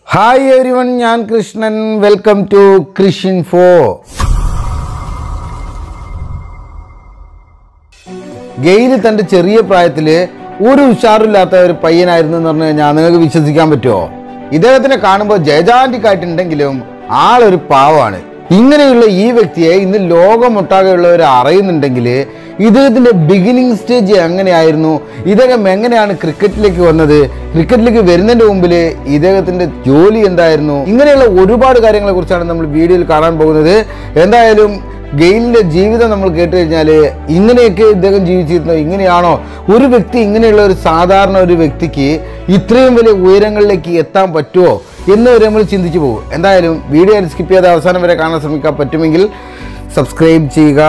hi everyone ഞാൻ Krishnan welcome to കൃഷിൻ ഫോ ഗെയില് തൻ്റെ ചെറിയ പ്രായത്തിൽ ഒരു ഉഷാറില്ലാത്ത ഒരു പയ്യനായിരുന്നു എന്ന് പറഞ്ഞു കഴിഞ്ഞാൽ നിങ്ങൾക്ക് വിശ്വസിക്കാൻ പറ്റുമോ ഇദ്ദേഹത്തിനെ കാണുമ്പോൾ ജയജാന്റിക്കായിട്ടുണ്ടെങ്കിലും ആളൊരു പാവമാണ് ഇങ്ങനെയുള്ള ഈ വ്യക്തിയെ ഇന്ന് ലോകമൊട്ടാകെയുള്ളവർ അറിയുന്നുണ്ടെങ്കിൽ ഇദ്ദേഹത്തിൻ്റെ ബിഗിനിങ് സ്റ്റേജ് എങ്ങനെയായിരുന്നു ഇദ്ദേഹം എങ്ങനെയാണ് ക്രിക്കറ്റിലേക്ക് വന്നത് ക്രിക്കറ്റിലേക്ക് വരുന്നതിൻ്റെ മുമ്പിൽ ഇദ്ദേഹത്തിൻ്റെ ജോലി എന്തായിരുന്നു ഇങ്ങനെയുള്ള ഒരുപാട് കാര്യങ്ങളെ കുറിച്ചാണ് നമ്മൾ വീഡിയോയിൽ കാണാൻ പോകുന്നത് എന്തായാലും ഗെയിലിന്റെ ജീവിതം നമ്മൾ കേട്ട് കഴിഞ്ഞാൽ ഇങ്ങനെയൊക്കെ ഇദ്ദേഹം ജീവിച്ചിരുന്നോ ഇങ്ങനെയാണോ ഒരു വ്യക്തി ഇങ്ങനെയുള്ള ഒരു സാധാരണ ഒരു വ്യക്തിക്ക് ഇത്രയും വലിയ ഉയരങ്ങളിലേക്ക് എത്താൻ പറ്റുമോ എന്ന് വരെ നമ്മൾ ചിന്തിച്ചു പോകും എന്തായാലും വീഡിയോ സ്കിപ്പ് ചെയ്ത് അവസാനം വരെ കാണാൻ ശ്രമിക്കാൻ പറ്റുമെങ്കിൽ സബ്സ്ക്രൈബ് ചെയ്യുക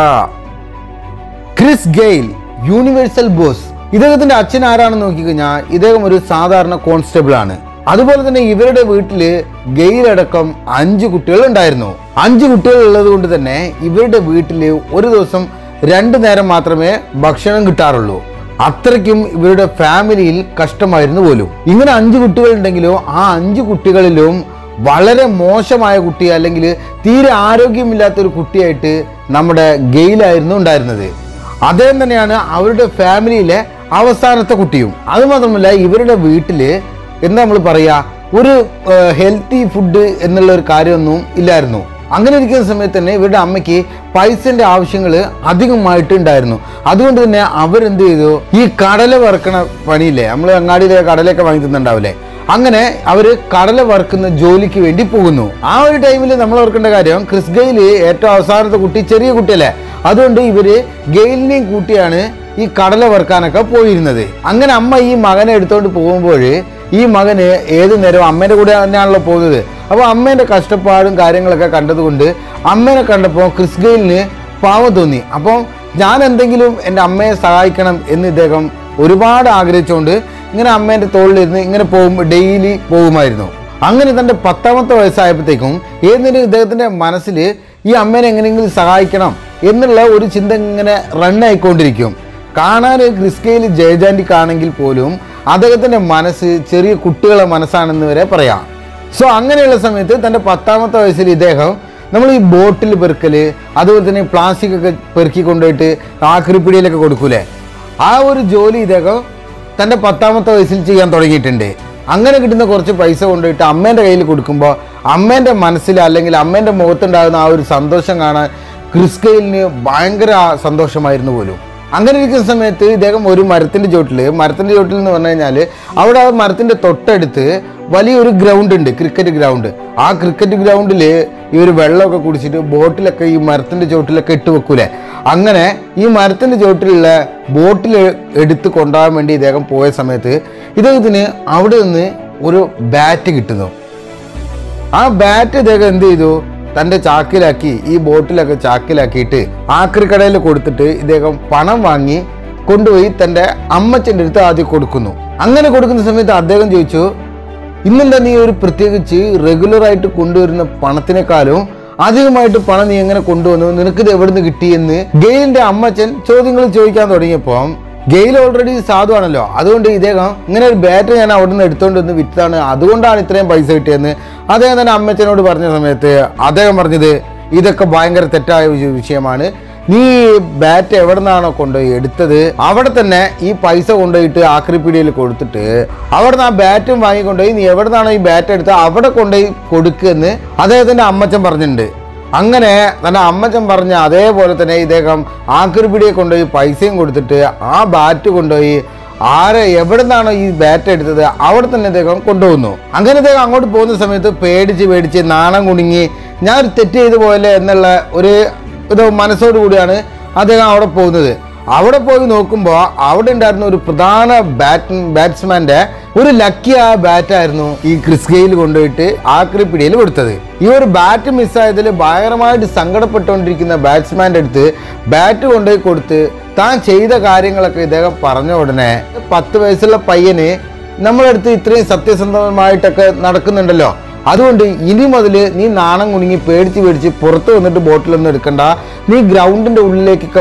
ക്രിസ് ഗെയിൽ യൂണിവേഴ്സൽ ബോസ് ഇദ്ദേഹത്തിന്റെ അച്ഛൻ ആരാണെന്ന് നോക്കിക്കഴിഞ്ഞാൽ ഇദ്ദേഹം ഒരു സാധാരണ കോൺസ്റ്റബിൾ ആണ് അതുപോലെ തന്നെ ഇവരുടെ വീട്ടില് ഗെയിലടക്കം അഞ്ച് കുട്ടികൾ ഉണ്ടായിരുന്നു അഞ്ച് കുട്ടികൾ ഉള്ളത് കൊണ്ട് തന്നെ ഇവരുടെ വീട്ടില് ഒരു ദിവസം രണ്ടു നേരം മാത്രമേ ഭക്ഷണം കിട്ടാറുള്ളൂ അത്രയ്ക്കും ഇവരുടെ ഫാമിലിയിൽ കഷ്ടമായിരുന്നു പോലും ഇങ്ങനെ അഞ്ച് കുട്ടികൾ ഉണ്ടെങ്കിലും ആ അഞ്ച് കുട്ടികളിലും വളരെ മോശമായ കുട്ടി അല്ലെങ്കിൽ തീരെ ആരോഗ്യമില്ലാത്ത ഒരു കുട്ടിയായിട്ട് നമ്മുടെ ഗെയിലായിരുന്നു ഉണ്ടായിരുന്നത് അദ്ദേഹം തന്നെയാണ് അവരുടെ ഫാമിലിയിലെ അവസാനത്തെ കുട്ടിയും അതുമാത്രമല്ല ഇവരുടെ വീട്ടിൽ എന്താ നമ്മൾ പറയുക ഒരു ഹെൽത്തി ഫുഡ് എന്നുള്ള ഒരു കാര്യമൊന്നും ഇല്ലായിരുന്നു അങ്ങനെ ഇരിക്കുന്ന സമയത്ത് തന്നെ ഇവരുടെ അമ്മയ്ക്ക് പൈസന്റെ ആവശ്യങ്ങൾ അധികമായിട്ട് ഉണ്ടായിരുന്നു അതുകൊണ്ട് തന്നെ അവരെന്ത് ചെയ്തു ഈ കടല വറുക്കണ പണിയില്ലേ നമ്മൾ അങ്ങാടിയിലെ കടലയൊക്കെ വാങ്ങി തിന്നുണ്ടാവില്ലേ അങ്ങനെ അവര് കടല വറുക്കുന്ന ജോലിക്ക് വേണ്ടി പോകുന്നു ആ ഒരു ടൈമിൽ നമ്മൾ ഓർക്കേണ്ട കാര്യം ക്രിസ് ഗെയില് ഏറ്റവും അവസാനത്തെ കുട്ടി ചെറിയ കുട്ടിയല്ലേ അതുകൊണ്ട് ഇവര് ഗെയിലിനെയും കൂട്ടിയാണ് ഈ കടല വറുക്കാനൊക്കെ പോയിരുന്നത് അങ്ങനെ അമ്മ ഈ മകനെ എടുത്തോണ്ട് പോകുമ്പോൾ ഈ മകന് ഏത് നേരവും അമ്മേൻ്റെ കൂടെ തന്നെയാണല്ലോ പോകുന്നത് അപ്പോൾ അമ്മേൻ്റെ കഷ്ടപ്പാടും കാര്യങ്ങളൊക്കെ കണ്ടതുകൊണ്ട് അമ്മേനെ കണ്ടപ്പോൾ ക്രിസ് ഗെയിലിന് പാവം തോന്നി അപ്പോൾ ഞാൻ എന്തെങ്കിലും എൻ്റെ അമ്മയെ സഹായിക്കണം എന്ന് ഇദ്ദേഹം ഒരുപാട് ആഗ്രഹിച്ചുകൊണ്ട് ഇങ്ങനെ അമ്മേൻ്റെ തോളിലിരുന്ന് ഇങ്ങനെ പോകുമ്പോൾ ഡെയിലി പോകുമായിരുന്നു അങ്ങനെ തൻ്റെ പത്താമത്തെ വയസ്സായപ്പോഴത്തേക്കും ഏതിനും ഇദ്ദേഹത്തിൻ്റെ മനസ്സിൽ ഈ അമ്മേനെ എങ്ങനെയെങ്കിലും സഹായിക്കണം എന്നുള്ള ഒരു ചിന്ത ഇങ്ങനെ റണ്ണായിക്കൊണ്ടിരിക്കും കാണാൻ ക്രിസ്കയിൽ ജയജാൻറ്റിക്കാണെങ്കിൽ പോലും അദ്ദേഹത്തിൻ്റെ മനസ്സ് ചെറിയ കുട്ടികളെ മനസ്സാണെന്ന് വരെ പറയാം സോ അങ്ങനെയുള്ള സമയത്ത് തൻ്റെ പത്താമത്തെ വയസ്സിൽ ഇദ്ദേഹം നമ്മൾ ഈ ബോട്ടിൽ പെറുക്കല് അതുപോലെ തന്നെ പ്ലാസ്റ്റിക് ഒക്കെ പെറുക്കി കൊണ്ടുപോയിട്ട് ആക്രിപ്പിടിയിലൊക്കെ കൊടുക്കൂലേ ആ ഒരു ജോലി ഇദ്ദേഹം തൻ്റെ പത്താമത്തെ വയസ്സിൽ ചെയ്യാൻ തുടങ്ങിയിട്ടുണ്ട് അങ്ങനെ കിട്ടുന്ന കുറച്ച് പൈസ കൊണ്ടുപോയിട്ട് അമ്മേൻ്റെ കയ്യിൽ കൊടുക്കുമ്പോൾ അമ്മേൻ്റെ മനസ്സിൽ അല്ലെങ്കിൽ അമ്മേൻ്റെ മുഖത്തുണ്ടാകുന്ന ആ ഒരു സന്തോഷം കാണാൻ ക്രിസ്കയിലിന് ഭയങ്കര സന്തോഷമായിരുന്നു പോലും അങ്ങനെ ഇരിക്കുന്ന സമയത്ത് ഇദ്ദേഹം ഒരു മരത്തിൻ്റെ ചോട്ടിൽ മരത്തിൻ്റെ ചോട്ടിൽ എന്ന് പറഞ്ഞു കഴിഞ്ഞാൽ അവിടെ ആ മരത്തിൻ്റെ തൊട്ടടുത്ത് വലിയൊരു ഗ്രൗണ്ട് ഉണ്ട് ക്രിക്കറ്റ് ഗ്രൗണ്ട് ആ ക്രിക്കറ്റ് ഗ്രൗണ്ടിൽ ഈ ഒരു വെള്ളമൊക്കെ കുടിച്ചിട്ട് ബോട്ടിലൊക്കെ ഈ മരത്തിൻ്റെ ചോട്ടിലൊക്കെ ഇട്ട് വെക്കൂലേ അങ്ങനെ ഈ മരത്തിൻ്റെ ചോട്ടിലുള്ള ബോട്ടിൽ എടുത്ത് കൊണ്ടുപോകാൻ വേണ്ടി ഇദ്ദേഹം പോയ സമയത്ത് ഇദ്ദേഹത്തിന് അവിടെ നിന്ന് ഒരു ബാറ്റ് കിട്ടുന്നു ആ ബാറ്റ് ഇദ്ദേഹം എന്ത് ചെയ്തു തൻ്റെ ചാക്കിലാക്കി ഈ ബോട്ടിലൊക്കെ ചാക്കിലാക്കിയിട്ട് ആക്രിക്കടയിൽ കൊടുത്തിട്ട് ഇദ്ദേഹം പണം വാങ്ങി കൊണ്ടുപോയി തൻ്റെ അമ്മച്ചൻ്റെ അടുത്ത് ആദ്യം കൊടുക്കുന്നു അങ്ങനെ കൊടുക്കുന്ന സമയത്ത് അദ്ദേഹം ചോദിച്ചു ഇന്നെന്താ നീ ഒരു പ്രത്യേകിച്ച് റെഗുലറായിട്ട് കൊണ്ടുവരുന്ന പണത്തിനേക്കാളും അധികമായിട്ട് പണം നീ എങ്ങനെ കൊണ്ടുവന്നു നിനക്കിത് എവിടുന്ന് കിട്ടിയെന്ന് ഗെയിലിന്റെ അമ്മച്ചൻ ചോദ്യങ്ങൾ ചോദിക്കാൻ തുടങ്ങിയപ്പോൾ ഗെയിൽ ഓൾറെഡി സാധുവാണല്ലോ അതുകൊണ്ട് ഇദ്ദേഹം ഇങ്ങനെ ഒരു ബാറ്റ് ഞാൻ അവിടെ നിന്ന് എടുത്തുകൊണ്ട് വന്ന് വിറ്റതാണ് അതുകൊണ്ടാണ് ഇത്രയും പൈസ കിട്ടിയെന്ന് അദ്ദേഹം തന്നെ അമ്മച്ചനോട് പറഞ്ഞ സമയത്ത് അദ്ദേഹം പറഞ്ഞത് ഇതൊക്കെ ഭയങ്കര തെറ്റായ വിഷ- വിഷയമാണ് നീ ബാറ്റ് എവിടെ നിന്നാണോ കൊണ്ടുപോയി എടുത്തത് അവിടെ തന്നെ ഈ പൈസ കൊണ്ടുപോയിട്ട് ആക്രിപ്പിടിയിൽ കൊടുത്തിട്ട് അവിടെ നിന്ന് ആ ബാറ്റും വാങ്ങിക്കൊണ്ടുപോയി നീ എവിടെ നിന്നാണോ ഈ ബാറ്റ് എടുത്തത് അവിടെ കൊണ്ടുപോയി കൊടുക്കുമെന്ന് അദ്ദേഹത്തിന്റെ അമ്മച്ചൻ പറഞ്ഞിട്ടുണ്ട് അങ്ങനെ തന്റെ അമ്മച്ചൻ പറഞ്ഞ അതേപോലെ തന്നെ ഇദ്ദേഹം ആക്രിപ്പിടിയെ കൊണ്ടുപോയി പൈസയും കൊടുത്തിട്ട് ആ ബാറ്റ് കൊണ്ടുപോയി ആരെ എവിടെ നിന്നാണോ ഈ ബാറ്റ് എടുത്തത് അവിടെ തന്നെ ഇദ്ദേഹം കൊണ്ടുപോകുന്നു അങ്ങനെ ഇദ്ദേഹം അങ്ങോട്ട് പോകുന്ന സമയത്ത് പേടിച്ച് പേടിച്ച് നാണം കുടുങ്ങി ഞാൻ ഒരു തെറ്റ് ചെയ്തു പോയല്ലേ എന്നുള്ള ഒരു ഇത് മനസ്സോടു കൂടിയാണ് അദ്ദേഹം അവിടെ പോകുന്നത് അവിടെ പോയി നോക്കുമ്പോൾ അവിടെ ഉണ്ടായിരുന്ന ഒരു പ്രധാന ബാറ്റ് ബാറ്റ്സ്മാന്റെ ഒരു ലക്കി ആ ബാറ്റായിരുന്നു ഈ ക്രിസ് ഗെയിൽ കൊണ്ടുപോയിട്ട് ആക്രിപ്പിടിയിൽ കൊടുത്തത് ഈ ഒരു ബാറ്റ് മിസ്സായതിൽ ഭയങ്കരമായിട്ട് സങ്കടപ്പെട്ടുകൊണ്ടിരിക്കുന്ന ബാറ്റ്സ്മാന്റെ അടുത്ത് ബാറ്റ് കൊണ്ടുപോയി കൊടുത്ത് താൻ ചെയ്ത കാര്യങ്ങളൊക്കെ ഇദ്ദേഹം പറഞ്ഞ ഉടനെ പത്ത് വയസ്സുള്ള പയ്യന് നമ്മളടുത്ത് ഇത്രയും സത്യസന്ധമായിട്ടൊക്കെ നടക്കുന്നുണ്ടല്ലോ അതുകൊണ്ട് ഇനി മുതൽ നീ നാണം കുണുങ്ങി പേടിച്ച് പേടിച്ച് പുറത്ത് വന്നിട്ട് ബോട്ടിലൊന്നും എടുക്കണ്ട നീ ഗ്രൗണ്ടിന്റെ ഉള്ളിലേക്കൊക്കെ വാ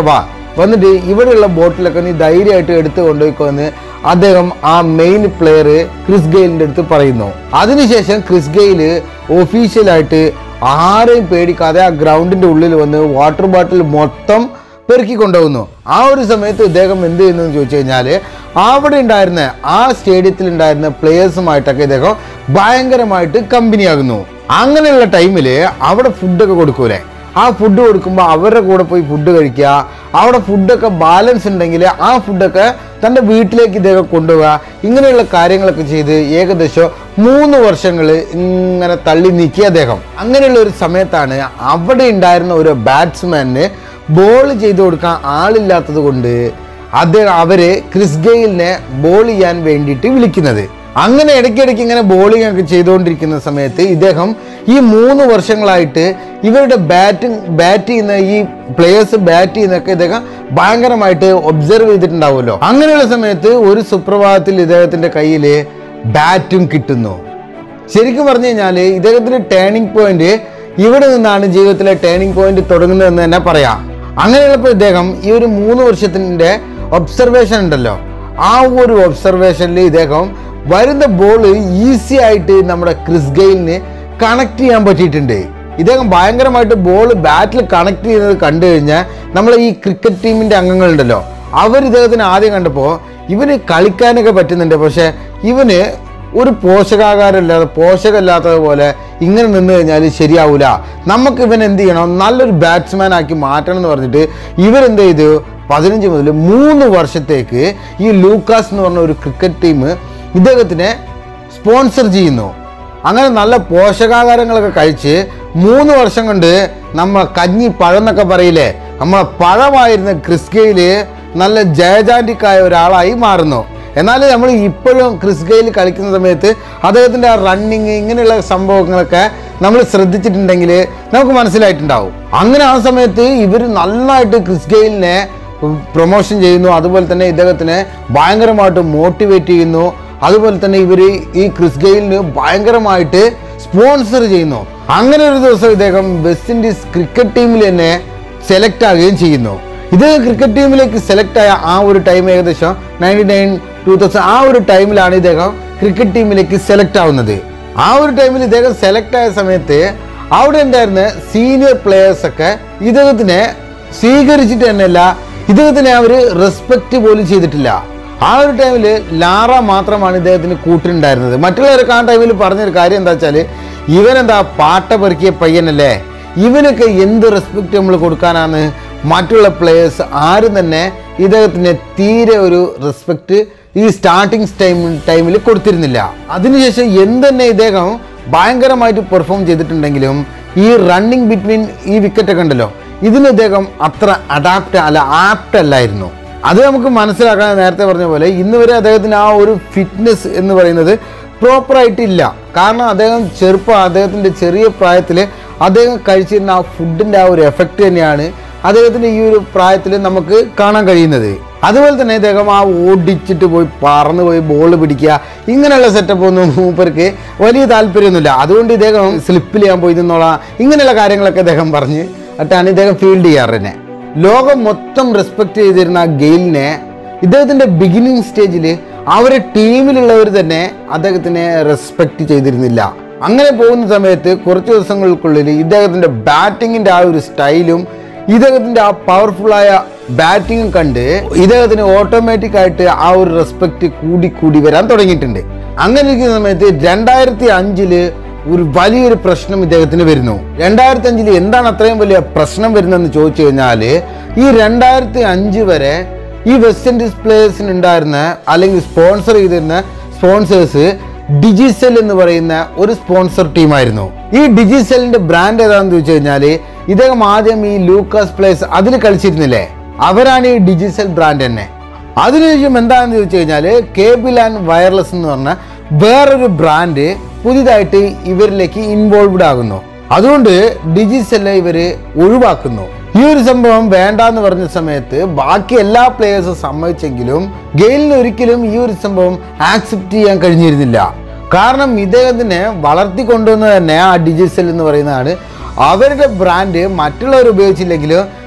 വന്നിട്ട് ഇവിടെയുള്ള ബോട്ടിലൊക്കെ നീ ധൈര്യമായിട്ട് എടുത്ത് കൊണ്ടുപോയിക്കോന്ന് അദ്ദേഹം ആ മെയിൻ പ്ലെയർ ക്രിസ് ഗെയിലിന്റെ അടുത്ത് പറയുന്നു അതിനുശേഷം ക്രിസ് ഗെയിൽ ഒഫീഷ്യലായിട്ട് ആരെയും പേടിക്കാതെ ആ ഗ്രൗണ്ടിന്റെ ഉള്ളിൽ വന്ന് വാട്ടർ ബോട്ടിൽ മൊത്തം പെറുക്കി കൊണ്ടുപോകുന്നു ആ ഒരു സമയത്ത് ഇദ്ദേഹം എന്ത് ചെയ്യുന്നു എന്ന് ചോദിച്ചു കഴിഞ്ഞാൽ അവിടെ ഉണ്ടായിരുന്ന ആ സ്റ്റേഡിയത്തിൽ ഉണ്ടായിരുന്ന പ്ലേയേഴ്സുമായിട്ടൊക്കെ ഇദ്ദേഹം ഭയങ്കരമായിട്ട് കമ്പനിയാകുന്നു അങ്ങനെയുള്ള ടൈമിൽ അവിടെ ഫുഡൊക്കെ കൊടുക്കൂലേ ആ ഫുഡ് കൊടുക്കുമ്പോൾ അവരുടെ കൂടെ പോയി ഫുഡ് കഴിക്കുക അവിടെ ഫുഡൊക്കെ ബാലൻസ് ഉണ്ടെങ്കിൽ ആ ഫുഡൊക്കെ തൻ്റെ വീട്ടിലേക്ക് ഇദ്ദേഹം കൊണ്ടുപോവുക ഇങ്ങനെയുള്ള കാര്യങ്ങളൊക്കെ ചെയ്ത് ഏകദേശം മൂന്ന് വർഷങ്ങൾ ഇങ്ങനെ തള്ളി നീക്കിയ അദ്ദേഹം അങ്ങനെയുള്ള ഒരു സമയത്താണ് അവിടെ ഉണ്ടായിരുന്ന ഒരു ബാറ്റ്സ്മാന് ബോൾ ചെയ്ത് കൊടുക്കാൻ ആളില്ലാത്തത് കൊണ്ട് അദ്ദേഹം അവര് ക്രിസ് ഗെയിലിനെ ബോൾ ചെയ്യാൻ വേണ്ടിയിട്ട് വിളിക്കുന്നത് അങ്ങനെ ഇടയ്ക്കിടയ്ക്ക് ഇങ്ങനെ ബോളിംഗ് ഒക്കെ ചെയ്തുകൊണ്ടിരിക്കുന്ന സമയത്ത് ഇദ്ദേഹം ഈ മൂന്ന് വർഷങ്ങളായിട്ട് ഇവരുടെ ബാറ്റിംഗ് ബാറ്റ് ചെയ്യുന്ന ഈ പ്ലേയേഴ്സ് ബാറ്റ് ചെയ്യുന്നതൊക്കെ ഇദ്ദേഹം ഭയങ്കരമായിട്ട് ഒബ്സർവ് ചെയ്തിട്ടുണ്ടാവുമല്ലോ അങ്ങനെയുള്ള സമയത്ത് ഒരു സുപ്രഭാതത്തിൽ ഇദ്ദേഹത്തിന്റെ കയ്യിൽ ബാറ്റും കിട്ടുന്നു ശരിക്കും പറഞ്ഞു കഴിഞ്ഞാൽ ഇദ്ദേഹത്തിന്റെ ടേണിംഗ് പോയിന്റ് ഇവിടെ നിന്നാണ് ജീവിതത്തിലെ ടേണിംഗ് പോയിന്റ് തുടങ്ങുന്നതെന്ന് തന്നെ പറയാം അങ്ങനെയുള്ളപ്പോൾ ഇദ്ദേഹം ഈ ഒരു മൂന്ന് വർഷത്തിൻ്റെ ഒബ്സർവേഷൻ ഉണ്ടല്ലോ ആ ഒരു ഒബ്സർവേഷനിൽ ഇദ്ദേഹം വരുന്ന ബോൾ ഈസി ആയിട്ട് നമ്മുടെ ക്രിസ് ഗെയിലിന് കണക്ട് ചെയ്യാൻ പറ്റിയിട്ടുണ്ട് ഇദ്ദേഹം ഭയങ്കരമായിട്ട് ബോൾ ബാറ്റിൽ കണക്ട് ചെയ്യുന്നത് കണ്ടു കഴിഞ്ഞാൽ നമ്മളെ ഈ ക്രിക്കറ്റ് ടീമിന്റെ അംഗങ്ങളുണ്ടല്ലോ അവർ ഇദ്ദേഹത്തിന് ആദ്യം കണ്ടപ്പോൾ ഇവന് കളിക്കാനൊക്കെ പറ്റുന്നുണ്ട് പക്ഷെ ഇവന് ഒരു പോഷകാഹാരമില്ലാതെ പോഷകമില്ലാത്തതുപോലെ ഇങ്ങനെ നിന്ന് കഴിഞ്ഞാൽ ശരിയാവൂല നമുക്ക് ഇവൻ എന്ത് ചെയ്യണം നല്ലൊരു ബാറ്റ്സ്മാൻ ആക്കി മാറ്റണം എന്ന് പറഞ്ഞിട്ട് ഇവരെന്ത് ചെയ്തു പതിനഞ്ച് മുതൽ മൂന്ന് വർഷത്തേക്ക് ഈ ലൂക്കാസ് എന്ന് പറഞ്ഞ ഒരു ക്രിക്കറ്റ് ടീം ഇദ്ദേഹത്തിനെ സ്പോൺസർ ചെയ്യുന്നു അങ്ങനെ നല്ല പോഷകാഹാരങ്ങളൊക്കെ കഴിച്ച് മൂന്ന് വർഷം കൊണ്ട് നമ്മൾ കഞ്ഞി പഴം എന്നൊക്കെ പറയില്ലേ നമ്മളെ പഴമായിരുന്ന ക്രിസ്കയില് നല്ല ജയജാൻറ്റിക്കായ ഒരാളായി മാറുന്നു എന്നാൽ നമ്മൾ ഇപ്പോഴും ക്രിസ് ഗെയിൽ കളിക്കുന്ന സമയത്ത് അദ്ദേഹത്തിൻ്റെ ആ റണ്ണിങ് ഇങ്ങനെയുള്ള സംഭവങ്ങളൊക്കെ നമ്മൾ ശ്രദ്ധിച്ചിട്ടുണ്ടെങ്കിൽ നമുക്ക് മനസ്സിലായിട്ടുണ്ടാവും അങ്ങനെ ആ സമയത്ത് ഇവർ നന്നായിട്ട് ക്രിസ് ഗെയിലിനെ പ്രൊമോഷൻ ചെയ്യുന്നു അതുപോലെ തന്നെ ഇദ്ദേഹത്തിനെ ഭയങ്കരമായിട്ട് മോട്ടിവേറ്റ് ചെയ്യുന്നു അതുപോലെ തന്നെ ഇവർ ഈ ക്രിസ് ഗെയിലിന് ഭയങ്കരമായിട്ട് സ്പോൺസർ ചെയ്യുന്നു അങ്ങനെ ഒരു ദിവസം ഇദ്ദേഹം വെസ്റ്റ് ഇൻഡീസ് ക്രിക്കറ്റ് ടീമിൽ തന്നെ സെലക്ട് ആകുകയും ചെയ്യുന്നു ഇത് ക്രിക്കറ്റ് ടീമിലേക്ക് സെലക്ട് ആയ ആ ഒരു ടൈം ഏകദേശം നയൻറ്റി നയൻ ടൂ തൗസൻഡ് ആ ഒരു ടൈമിലാണ് ഇദ്ദേഹം ക്രിക്കറ്റ് ടീമിലേക്ക് സെലക്ട് ആവുന്നത് ആ ഒരു ടൈമിൽ ഇദ്ദേഹം സെലക്ട് ആയ സമയത്ത് അവിടെ ഉണ്ടായിരുന്ന സീനിയർ പ്ലേയേഴ്സ് ഒക്കെ ഇദ്ദേഹത്തിനെ സ്വീകരിച്ചിട്ട് തന്നെയല്ല ഇദ്ദേഹത്തിനെ അവർ റെസ്പെക്റ്റ് പോലും ചെയ്തിട്ടില്ല ആ ഒരു ടൈമിൽ ലാറ മാത്രമാണ് ഇദ്ദേഹത്തിന് കൂട്ടിനുണ്ടായിരുന്നത് മറ്റുള്ളവരൊക്കെ ആ ടൈമിൽ പറഞ്ഞൊരു കാര്യം എന്താ വെച്ചാൽ ഇവനെന്താ പാട്ട പെറുക്കിയ പയ്യനല്ലേ ഇവനൊക്കെ എന്ത് റെസ്പെക്റ്റ് നമ്മൾ കൊടുക്കാനാണ് മറ്റുള്ള പ്ലേയേഴ്സ് ആരും തന്നെ ഇദ്ദേഹത്തിന് തീരെ ഒരു റെസ്പെക്റ്റ് ഈ സ്റ്റാർട്ടിങ് ടൈം ടൈമിൽ കൊടുത്തിരുന്നില്ല അതിനുശേഷം എന്ത് തന്നെ ഇദ്ദേഹം ഭയങ്കരമായിട്ട് പെർഫോം ചെയ്തിട്ടുണ്ടെങ്കിലും ഈ റണ്ണിങ് ബിറ്റ്വീൻ ഈ വിക്കറ്റ് ഒക്കെ ഉണ്ടല്ലോ ഇതിന് ഇദ്ദേഹം അത്ര അഡാപ്റ്റ് അല്ല ആപ്റ്റ് അല്ലായിരുന്നു അത് നമുക്ക് മനസ്സിലാക്കാൻ നേരത്തെ പറഞ്ഞ പോലെ ഇന്ന് വരെ അദ്ദേഹത്തിന് ആ ഒരു ഫിറ്റ്നസ് എന്ന് പറയുന്നത് പ്രോപ്പറായിട്ട് ഇല്ല കാരണം അദ്ദേഹം ചെറുപ്പം അദ്ദേഹത്തിൻ്റെ ചെറിയ പ്രായത്തിൽ അദ്ദേഹം കഴിച്ചിരുന്ന ആ ഫുഡിൻ്റെ ആ ഒരു എഫക്റ്റ് തന്നെയാണ് അദ്ദേഹത്തിന് ഈ ഒരു പ്രായത്തിൽ നമുക്ക് കാണാൻ കഴിയുന്നത് അതുപോലെ തന്നെ ഇദ്ദേഹം ആ ഓടിച്ചിട്ട് പോയി പറന്ന് പോയി ബോൾ പിടിക്കുക ഇങ്ങനെയുള്ള സെറ്റപ്പ് ഒന്നും മൂപ്പർക്ക് വലിയ താല്പര്യമൊന്നുമില്ല അതുകൊണ്ട് ഇദ്ദേഹം സ്ലിപ്പിൽ ചെയ്യാൻ പോയി നിന്നോളാം ഇങ്ങനെയുള്ള കാര്യങ്ങളൊക്കെ അദ്ദേഹം പറഞ്ഞ് എന്നിട്ടാണ് ഇദ്ദേഹം ഫീൽഡ് ചെയ്യാറ് തന്നെ ലോകം മൊത്തം റെസ്പെക്ട് ചെയ്തിരുന്ന ആ ഗെയിലിനെ ഇദ്ദേഹത്തിന്റെ ബിഗിനിങ് സ്റ്റേജിൽ അവരെ ടീമിലുള്ളവർ തന്നെ അദ്ദേഹത്തിനെ റെസ്പെക്ട് ചെയ്തിരുന്നില്ല അങ്ങനെ പോകുന്ന സമയത്ത് കുറച്ച് ദിവസങ്ങൾക്കുള്ളിൽ ഇദ്ദേഹത്തിന്റെ ബാറ്റിങ്ങിന്റെ ആ ഒരു സ്റ്റൈലും ഇദ്ദേഹത്തിന്റെ ആ പവർഫുള്ളായ ബാറ്റിംഗും കണ്ട് ഇദ്ദേഹത്തിന് ഓട്ടോമാറ്റിക് ആയിട്ട് ആ ഒരു റെസ്പെക്ട് കൂടി കൂടി വരാൻ തുടങ്ങിയിട്ടുണ്ട് അങ്ങനെ ഇരിക്കുന്ന സമയത്ത് രണ്ടായിരത്തി അഞ്ചില് ഒരു വലിയൊരു പ്രശ്നം ഇദ്ദേഹത്തിന് വരുന്നു രണ്ടായിരത്തി അഞ്ചില് എന്താണ് അത്രയും വലിയ പ്രശ്നം വരുന്നതെന്ന് ചോദിച്ചു കഴിഞ്ഞാൽ ഈ രണ്ടായിരത്തി അഞ്ച് വരെ ഈ വെസ്റ്റ് ഇൻഡീസ് പ്ലേയേഴ്സിന് ഉണ്ടായിരുന്ന അല്ലെങ്കിൽ സ്പോൺസർ ചെയ്തിരുന്ന സ്പോൺസേഴ്സ് ഡിജിസെൽ എന്ന് പറയുന്ന ഒരു സ്പോൺസർ ടീമായിരുന്നു ഈ ഡിജിസെലിന്റെ ബ്രാൻഡ് ഏതാണെന്ന് ചോദിച്ചു കഴിഞ്ഞാൽ ഇദ്ദേഹം ആദ്യം ഈ ലൂക്കാസ് പ്ലേസ് അതിൽ കളിച്ചിരുന്നില്ലേ അവരാണ് ഈ ഡിജിസെൽ ബ്രാൻഡ് തന്നെ അതിനുശേഷം എന്താണെന്ന് ചോദിച്ചു കഴിഞ്ഞാൽ കേബിൾ ആൻഡ് വയർലെസ് എന്ന് പറഞ്ഞ വേറൊരു ബ്രാൻഡ് പുതിയതായിട്ട് ഇവരിലേക്ക് ഇൻവോൾവ്ഡ് ആകുന്നു അതുകൊണ്ട് ഡിജിസെല്ലെ ഇവര് ഒഴിവാക്കുന്നു ഈ ഒരു സംഭവം വേണ്ട എന്ന് പറഞ്ഞ സമയത്ത് ബാക്കി എല്ലാ പ്ലേയേഴ്സും സമ്മതിച്ചെങ്കിലും ഗെയിലിന് ഒരിക്കലും ഈ ഒരു സംഭവം ആക്സെപ്റ്റ് ചെയ്യാൻ കഴിഞ്ഞിരുന്നില്ല കാരണം ഇദ്ദേഹത്തിനെ വളർത്തിക്കൊണ്ടുവന്നത് തന്നെ ആ ഡിജിസെൽ എന്ന് പറയുന്നതാണ് അവരുടെ ബ്രാൻഡ് മറ്റുള്ളവർ ഉപയോഗിച്ചില്ലെങ്കിലും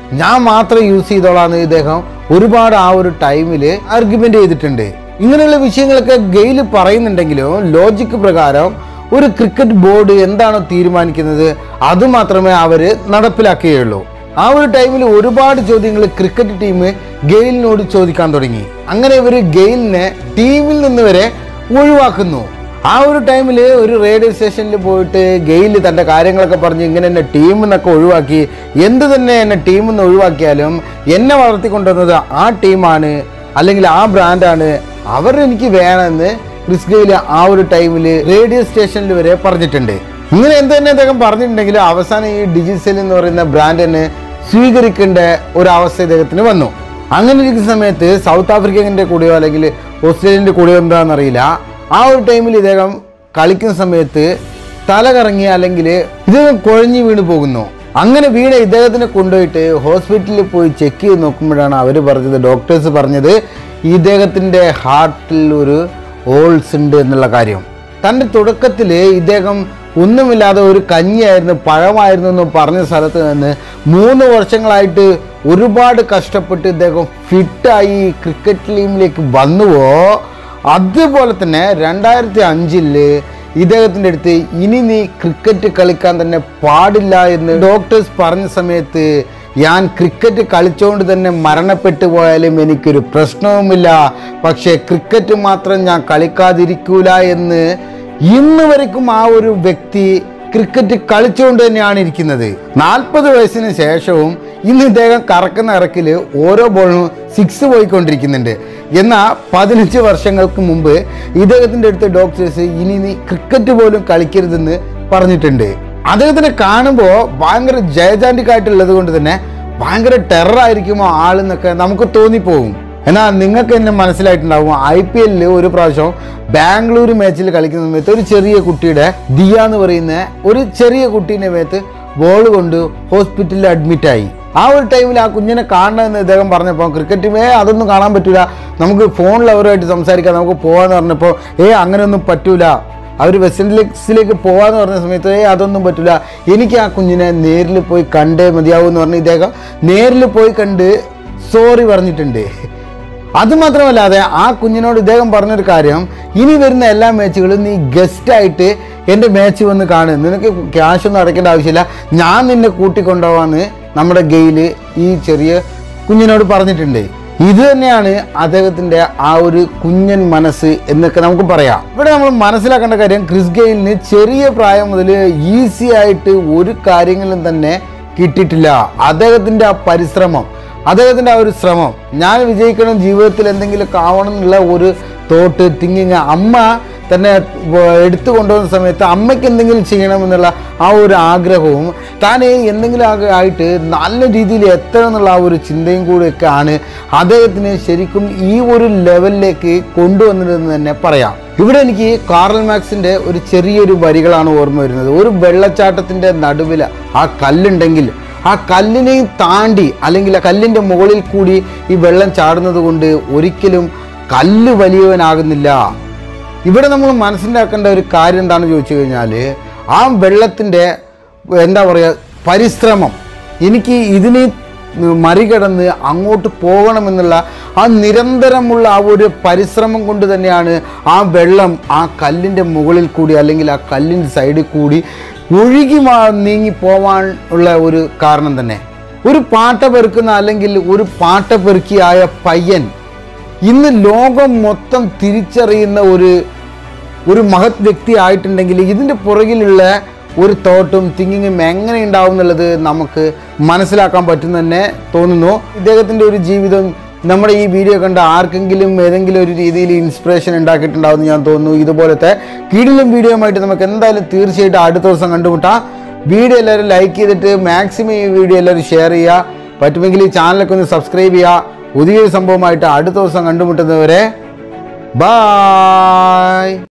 ഞാൻ മാത്രം യൂസ് ചെയ്തോളാന്ന് ഇദ്ദേഹം ഒരുപാട് ആ ഒരു ടൈമിൽ ആർഗ്യുമെന്റ് ചെയ്തിട്ടുണ്ട് ഇങ്ങനെയുള്ള വിഷയങ്ങളൊക്കെ ഗെയിൽ പറയുന്നുണ്ടെങ്കിലും ലോജിക്ക് പ്രകാരം ഒരു ക്രിക്കറ്റ് ബോർഡ് എന്താണോ തീരുമാനിക്കുന്നത് അത് മാത്രമേ അവർ നടപ്പിലാക്കുകയുള്ളൂ ആ ഒരു ടൈമിൽ ഒരുപാട് ചോദ്യങ്ങൾ ക്രിക്കറ്റ് ടീം ഗെയിലിനോട് ചോദിക്കാൻ തുടങ്ങി അങ്ങനെ ഇവർ ഗെയിലിനെ ടീമിൽ നിന്ന് വരെ ഒഴിവാക്കുന്നു ആ ഒരു ടൈമിൽ ഒരു റേഡിയോ സ്റ്റേഷനിൽ പോയിട്ട് ഗെയിൽ തൻ്റെ കാര്യങ്ങളൊക്കെ പറഞ്ഞ് ഇങ്ങനെ എന്നെ ടീമിൽ നിന്നൊക്കെ ഒഴിവാക്കി എന്ത് തന്നെ എന്നെ ടീമിൽ നിന്ന് ഒഴിവാക്കിയാലും എന്നെ വളർത്തിക്കൊണ്ടുവന്നത് ആ ടീമാണ് അല്ലെങ്കിൽ ആ ബ്രാൻഡാണ് അവർ എനിക്ക് വേണമെന്ന് ക്രിസ് ഗെയിൽ ആ ഒരു ടൈമിൽ റേഡിയോ സ്റ്റേഷനിൽ വരെ പറഞ്ഞിട്ടുണ്ട് ഇങ്ങനെ എന്ത് തന്നെ അദ്ദേഹം പറഞ്ഞിട്ടുണ്ടെങ്കിലും അവസാനം ഈ ഡിജിസെൽ എന്ന് പറയുന്ന ബ്രാൻഡ് തന്നെ സ്വീകരിക്കേണ്ട ഒരു അവസ്ഥ ഇദ്ദേഹത്തിന് വന്നു അങ്ങനെ ഇരിക്കുന്ന സമയത്ത് സൗത്ത് ആഫ്രിക്കൻ്റെ കൂടെയോ അല്ലെങ്കിൽ ഓസ്ട്രേലിയൻ്റെ കൂടെയോ എന്താണെന്നറിയില്ല ആ ഒരു ടൈമിൽ ഇദ്ദേഹം കളിക്കുന്ന സമയത്ത് തല കറങ്ങി അല്ലെങ്കിൽ ഇദ്ദേഹം കുഴഞ്ഞു വീണ് പോകുന്നു അങ്ങനെ വീണ ഇദ്ദേഹത്തിനെ കൊണ്ടുപോയിട്ട് ഹോസ്പിറ്റലിൽ പോയി ചെക്ക് ചെയ്ത് നോക്കുമ്പോഴാണ് അവർ പറഞ്ഞത് ഡോക്ടേഴ്സ് പറഞ്ഞത് ഇദ്ദേഹത്തിൻ്റെ ഹാർട്ടിൽ ഒരു ഹോൾസ് ഉണ്ട് എന്നുള്ള കാര്യം തൻ്റെ തുടക്കത്തിൽ ഇദ്ദേഹം ഒന്നുമില്ലാതെ ഒരു കഞ്ഞിയായിരുന്നു പഴമായിരുന്നു എന്ന് പറഞ്ഞ സ്ഥലത്ത് നിന്ന് മൂന്ന് വർഷങ്ങളായിട്ട് ഒരുപാട് കഷ്ടപ്പെട്ട് ഇദ്ദേഹം ഫിറ്റായി ക്രിക്കറ്റ് ടീമിലേക്ക് വന്നുവോ അതുപോലെ തന്നെ രണ്ടായിരത്തി അഞ്ചില് ഇദ്ദേഹത്തിൻ്റെ അടുത്ത് ഇനി നീ ക്രിക്കറ്റ് കളിക്കാൻ തന്നെ പാടില്ല എന്ന് ഡോക്ടേഴ്സ് പറഞ്ഞ സമയത്ത് ഞാൻ ക്രിക്കറ്റ് കളിച്ചുകൊണ്ട് തന്നെ മരണപ്പെട്ടു പോയാലും എനിക്കൊരു പ്രശ്നവുമില്ല പക്ഷേ ക്രിക്കറ്റ് മാത്രം ഞാൻ കളിക്കാതിരിക്കൂല എന്ന് ഇന്ന് വരയ്ക്കും ആ ഒരു വ്യക്തി ക്രിക്കറ്റ് കളിച്ചുകൊണ്ട് തന്നെയാണ് ഇരിക്കുന്നത് നാൽപ്പത് വയസ്സിന് ശേഷവും ഇന്ന് ഇദ്ദേഹം കറക്കുന്ന ഇറക്കിൽ ഓരോ ബോളിനും സിക്സ് പോയിക്കൊണ്ടിരിക്കുന്നുണ്ട് എന്നാൽ പതിനഞ്ച് വർഷങ്ങൾക്ക് മുമ്പ് ഇദ്ദേഹത്തിൻ്റെ അടുത്ത് ഡോക്ടേഴ്സ് ഇനി നീ ക്രിക്കറ്റ് പോലും കളിക്കരുതെന്ന് പറഞ്ഞിട്ടുണ്ട് അദ്ദേഹത്തിനെ കാണുമ്പോൾ ഭയങ്കര ജയജാൻറ്റിക്കായിട്ടുള്ളത് കൊണ്ട് തന്നെ ഭയങ്കര ടെററായിരിക്കുമോ ആളെന്നൊക്കെ നമുക്ക് തോന്നിപ്പോകും എന്നാൽ നിങ്ങൾക്ക് എന്നെ മനസ്സിലായിട്ടുണ്ടാവും ഐ പി എല്ലിൽ ഒരു പ്രാവശ്യം ബാംഗ്ലൂർ മാച്ചിൽ കളിക്കുന്ന സമയത്ത് ഒരു ചെറിയ കുട്ടിയുടെ ദിയ എന്ന് പറയുന്ന ഒരു ചെറിയ കുട്ടീൻ്റെ മേത്ത് ബോൾ കൊണ്ട് ഹോസ്പിറ്റലിൽ അഡ്മിറ്റായി ആ ഒരു ടൈമിൽ ആ കുഞ്ഞിനെ കാണണമെന്ന് ഇദ്ദേഹം പറഞ്ഞപ്പോൾ ക്രിക്കറ്റുമേ അതൊന്നും കാണാൻ പറ്റൂല നമുക്ക് ഫോണിൽ അവരുമായിട്ട് സംസാരിക്കാം നമുക്ക് പോകാമെന്ന് പറഞ്ഞപ്പോൾ ഏ അങ്ങനെയൊന്നും പറ്റൂല അവർ വെസ്റ്റ് ഇൻഡീസിലേക്ക് പോകാന്ന് പറഞ്ഞ സമയത്ത് ഏ അതൊന്നും പറ്റില്ല എനിക്ക് ആ കുഞ്ഞിനെ നേരിൽ പോയി കണ്ടേ മതിയാവും എന്ന് പറഞ്ഞ് ഇദ്ദേഹം നേരിൽ പോയി കണ്ട് സോറി പറഞ്ഞിട്ടുണ്ട് അതുമാത്രമല്ലാതെ ആ കുഞ്ഞിനോട് ഇദ്ദേഹം പറഞ്ഞൊരു കാര്യം ഇനി വരുന്ന എല്ലാ മാച്ചുകളും നീ ഗസ്റ്റായിട്ട് എൻ്റെ മാച്ച് വന്ന് കാണും നിനക്ക് ക്യാഷ് ഒന്നും അടയ്ക്കേണ്ട ആവശ്യമില്ല ഞാൻ നിന്നെ കൂട്ടിക്കൊണ്ടുപോകാന്ന് നമ്മുടെ ഗെയില് ഈ ചെറിയ കുഞ്ഞിനോട് പറഞ്ഞിട്ടുണ്ട് ഇത് തന്നെയാണ് അദ്ദേഹത്തിൻ്റെ ആ ഒരു കുഞ്ഞൻ മനസ്സ് എന്നൊക്കെ നമുക്ക് പറയാം ഇവിടെ നമ്മൾ മനസ്സിലാക്കേണ്ട കാര്യം ക്രിസ് ഗെയിലിന് ചെറിയ പ്രായം മുതൽ ഈസി ആയിട്ട് ഒരു കാര്യങ്ങളും തന്നെ കിട്ടിയിട്ടില്ല അദ്ദേഹത്തിൻ്റെ ആ പരിശ്രമം അദ്ദേഹത്തിൻ്റെ ആ ഒരു ശ്രമം ഞാൻ വിജയിക്കണം ജീവിതത്തിൽ എന്തെങ്കിലുമൊക്കെ ആവണം എന്നുള്ള ഒരു തോട്ട് തിങ്കിങ് അമ്മ തന്നെ വ- എടുത്തു കൊണ്ടുവന്ന സമയത്ത് അമ്മയ്ക്ക് എന്തെങ്കിലും ചെയ്യണമെന്നുള്ള ആ ഒരു ആഗ്രഹവും താൻ എന്തെങ്കിലും ആക- ആയിട്ട് നല്ല രീതിയിൽ എത്തണം എന്നുള്ള ആ ഒരു ചിന്തയും കൂടെയൊക്കെ ആണ് അദ്ദേഹത്തിന് ശരിക്കും ഈ ഒരു ലെവലിലേക്ക് കൊണ്ടുവന്നതെന്ന് തന്നെ പറയാം ഇവിടെ എനിക്ക് കാർൽ മാക്സിന്റെ ഒരു ചെറിയൊരു വരികളാണ് ഓർമ്മ വരുന്നത് ഒരു വെള്ളച്ചാട്ടത്തിന്റെ നടുവിൽ ആ കല്ലുണ്ടെങ്കിൽ ആ കല്ലിനെയും താണ്ടി അല്ലെങ്കിൽ ആ കല്ലിൻ്റെ മുകളിൽ കൂടി ഈ വെള്ളം ചാടുന്നത് കൊണ്ട് ഒരിക്കലും കല്ല് വലിയവനാകുന്നില്ല ഇവിടെ നമ്മൾ മനസ്സിലാക്കേണ്ട ഒരു കാര്യം എന്താണെന്ന് ചോദിച്ചു കഴിഞ്ഞാൽ ആ വെള്ളത്തിൻ്റെ എന്താ പറയുക പരിശ്രമം എനിക്ക് ഇതിനെ മറികടന്ന് അങ്ങോട്ട് പോകണമെന്നുള്ള ആ നിരന്തരമുള്ള ആ ഒരു പരിശ്രമം കൊണ്ട് തന്നെയാണ് ആ വെള്ളം ആ കല്ലിൻ്റെ മുകളിൽ കൂടി അല്ലെങ്കിൽ ആ കല്ലിൻ്റെ സൈഡിൽ കൂടി ഒഴുകി മാ- നീങ്ങി പോവാൻ ഉള്ള ഒരു കാരണം തന്നെ ഒരു പാട്ട പെറുക്കുന്ന അല്ലെങ്കിൽ ഒരു പാട്ട പെറുക്കിയായ പയ്യൻ ഇന്ന് ലോകം മൊത്തം തിരിച്ചറിയുന്ന ഒരു ഒരു മഹത് വ്യക്തി ആയിട്ടുണ്ടെങ്കിൽ ഇതിൻ്റെ പുറകിലുള്ള ഒരു തോട്ടും തിങ്കിങ്ങും എങ്ങനെ ഉണ്ടാവും എന്നുള്ളത് നമുക്ക് മനസ്സിലാക്കാൻ പറ്റും തന്നെ തോന്നുന്നു ഇദ്ദേഹത്തിൻ്റെ ഒരു ജീവിതം നമ്മുടെ ഈ വീഡിയോ കണ്ട ആർക്കെങ്കിലും ഏതെങ്കിലും ഒരു രീതിയിൽ ഇൻസ്പിറേഷൻ ഉണ്ടാക്കിയിട്ടുണ്ടാവുമെന്ന് ഞാൻ തോന്നുന്നു ഇതുപോലത്തെ കീഴിലും വീഡിയോയുമായിട്ട് നമുക്ക് എന്തായാലും തീർച്ചയായിട്ടും അടുത്ത ദിവസം കണ്ടുമുട്ടാം വീഡിയോ എല്ലാവരും ലൈക്ക് ചെയ്തിട്ട് മാക്സിമം ഈ വീഡിയോ എല്ലാവരും ഷെയർ ചെയ്യുക പറ്റുമെങ്കിൽ ഈ ചാനലൊക്കെ ഒന്ന് സബ്സ്ക്രൈബ് ചെയ്യുക പുതിയൊരു സംഭവമായിട്ട് അടുത്ത ദിവസം കണ്ടുമുട്ടുന്നവരെ ബായ്